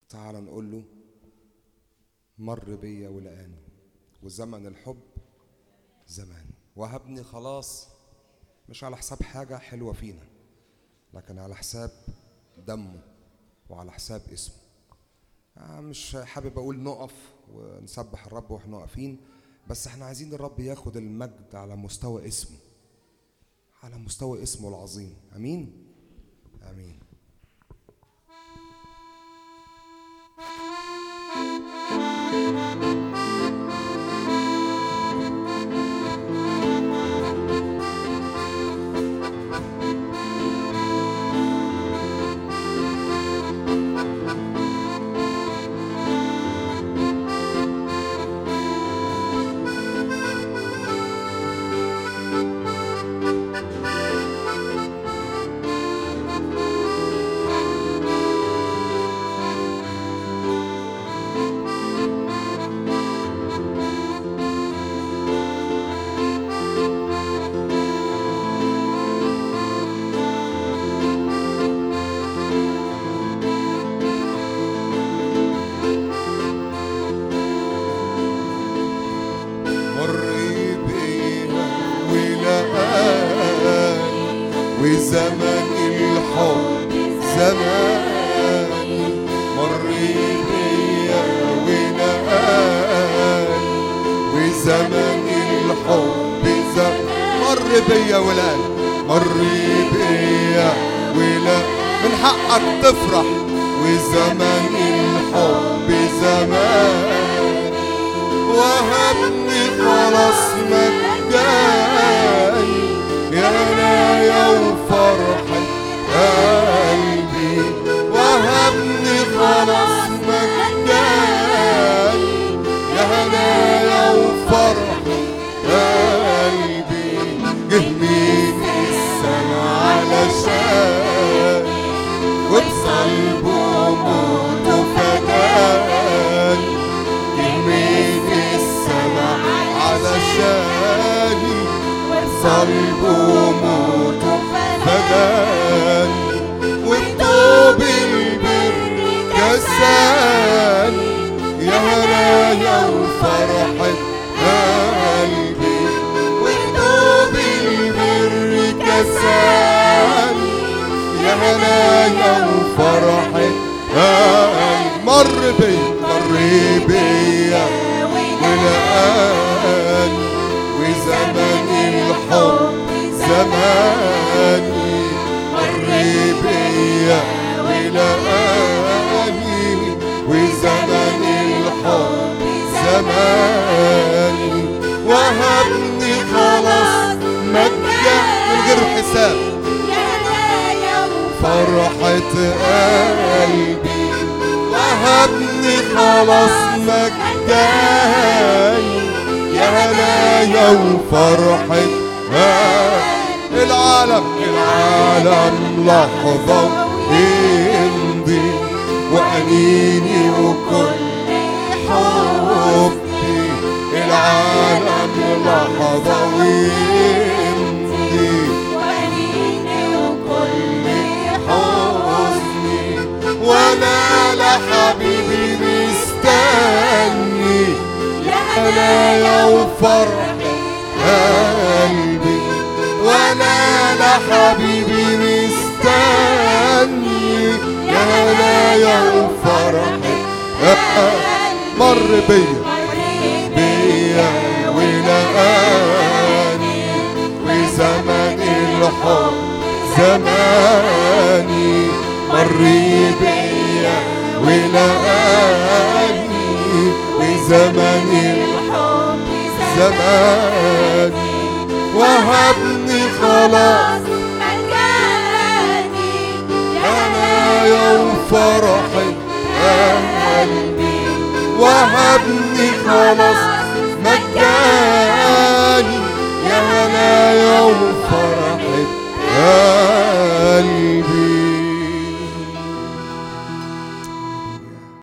تعال نقول له مر بيا ولقاني وزمن الحب زمان وهبني خلاص مش على حساب حاجة حلوة فينا لكن على حساب دمه وعلى حساب اسمه آه مش حابب أقول نقف ونسبح الرب واحنا واقفين بس احنا عايزين الرب ياخد المجد على مستوى اسمه على مستوى اسمه العظيم امين امين مر بيا ولقاني وزمن الحب زمان مر بيا ولقاني وزمن الحب زمان مر بيا ولقاني مر بيا ولا من حقك تفرح وزمن الحب زمان وهبني خلاص مجاني يا نايا وفرحة قلبي وهبني خلاص مجاني يا نايا وفرحة قلبي جهنيني السما علشان وبصلبه موته فداني يهمني السما علشاني صلبه موته فداني وبطوب البر كساني يا هنايا وفرحة قلبي وبطوب البر كساني يا هنايا وفرحة قلبي مر بيا مر بيا ولقاني وزمن الحب زماني مر بيا ولقاني وزمن الحب زماني وهبني خلاص مجد من غير حساب فرحة قلبي وهبني خلاص مجاني يا هنايا وفرحة قلبي العالم العالم لحظة ويمضي وأنيني وكل حبي العالم لحظة ويمضي حزني وانا لحبيبي مستني انا يا وفرحة قلبي وانا لحبيبي مستني يا انا يا وفرحة قلبي مر بيا بيا ولقاني وزمن الحب زماني مر بيا ولقاني وزمن الحب زماني وهبني خلاص انا يا وفرحة قلبي وهبني خلاص